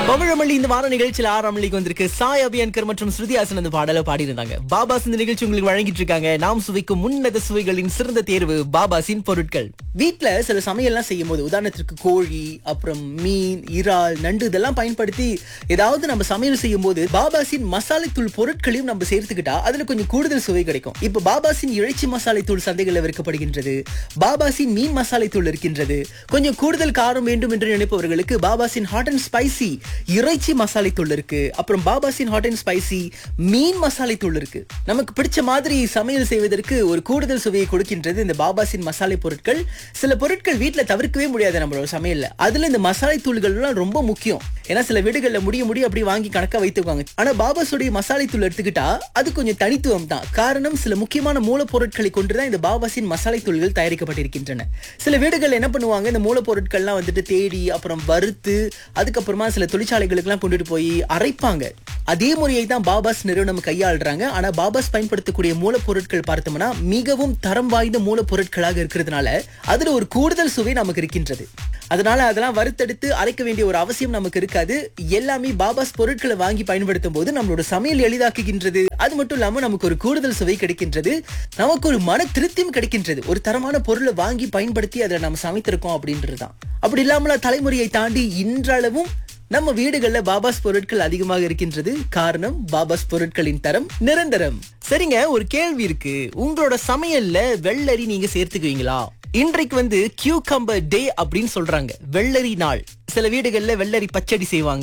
பவழமல்லி இந்த வார நிகழ்ச்சியில் ஆறாம் மணிக்கு வந்திருக்கு சாய் அபியான்கர் மற்றும் ஸ்ருதி ஹாசன் அந்த பாடல பாடியிருந்தாங்க பாபாஸ் இந்த நிகழ்ச்சி உங்களுக்கு வழங்கிட்டு இருக்காங்க நாம் சுவைக்கும் முன்னத சுவைகளின் சிறந்த தேர்வு பாபாஸின் பொருட்கள் வீட்ல சில சமையல்லாம் செய்யும் போது உதாரணத்திற்கு கோழி அப்புறம் மீன் இறால் நண்டு இதெல்லாம் பயன்படுத்தி ஏதாவது நம்ம சமையல் செய்யும் போது பாபாஸின் மசாலை தூள் பொருட்களையும் நம்ம சேர்த்துக்கிட்டா அதுல கொஞ்சம் கூடுதல் சுவை கிடைக்கும் இப்ப பாபாஸின் இறைச்சி மசாலை தூள் சந்தைகளில் விற்கப்படுகின்றது பாபாஸின் மீன் மசாலை தூள் இருக்கின்றது கொஞ்சம் கூடுதல் காரம் வேண்டும் என்று நினைப்பவர்களுக்கு பாபாஸின் ஹாட் அண்ட் ஸ்பைசி இறைச்சி மசாலை தூள் இருக்கு அப்புறம் பாபாஸின் ஹாட் அண்ட் ஸ்பைசி மீன் மசாலை தூள் இருக்கு நமக்கு பிடிச்ச மாதிரி சமையல் செய்வதற்கு ஒரு கூடுதல் சுவையை கொடுக்கின்றது இந்த பாபாஸின் மசாலை பொருட்கள் சில பொருட்கள் வீட்ல தவிர்க்கவே முடியாது நம்மளோட சமையல்ல அதுல இந்த மசாலை தூள்கள்லாம் ரொம்ப முக்கியம் ஏன்னா சில வீடுகள்ல முடிய முடிய அப்படி வாங்கி கணக்கா வைத்துக்குவாங்க ஆனா பாபாஸுடைய மசாலை தூள் எடுத்துக்கிட்டா அது கொஞ்சம் தனித்துவம் தான் காரணம் சில முக்கியமான மூலப்பொருட்களை கொண்டுதான் இந்த பாபாஸின் மசாலை தூள்கள் தயாரிக்கப்பட்டிருக்கின்றன சில வீடுகள் என்ன பண்ணுவாங்க இந்த மூலப்பொருட்கள்லாம் வந்துட்டு தேடி அப்புறம் வறுத்து அதுக்கப்புறமா சில தொழிற்சாலைகளுக்கெல்லாம் கொண்டுட்டு போய் அரைப்பாங்க அதே முறையை தான் பாபாஸ் நிறுவனம் கையாளுறாங்க ஆனா பாபாஸ் பயன்படுத்தக்கூடிய மூலப்பொருட்கள் பார்த்தோம்னா மிகவும் தரம் வாய்ந்த மூலப்பொருட்களாக இருக்கிறதுனால அதுல ஒரு கூடுதல் சுவை நமக்கு இருக்கின்றது அதனால அதெல்லாம் வறுத்தெடுத்து அரைக்க வேண்டிய ஒரு அவசியம் நமக்கு இருக்காது எல்லாமே பாபாஸ் பொருட்களை வாங்கி பயன்படுத்தும் போது நம்மளோட சமையல் எளிதாக்குகின்றது அது மட்டும் இல்லாம நமக்கு ஒரு கூடுதல் சுவை கிடைக்கின்றது நமக்கு ஒரு மன திருப்தியும் கிடைக்கின்றது ஒரு தரமான பொருளை வாங்கி பயன்படுத்தி அதை நம்ம சமைத்திருக்கோம் அப்படின்றது தான் அப்படி இல்லாமல தலைமுறையை தாண்டி இன்றளவும் நம்ம வீடுகள்ல பாபாஸ் பொருட்கள் அதிகமாக இருக்கின்றது காரணம் பாபாஸ் பொருட்களின் தரம் நிரந்தரம் சரிங்க ஒரு கேள்வி இருக்கு உங்களோட சமையல்ல வெள்ளரி நீங்க சேர்த்துக்குவீங்களா இன்றைக்கு வந்து கியூகம்பர் டே அப்படின்னு சொல்றாங்க வெள்ளரி நாள் சில வீடுகள்ல வெள்ளரி பச்சடி செய்வாங்க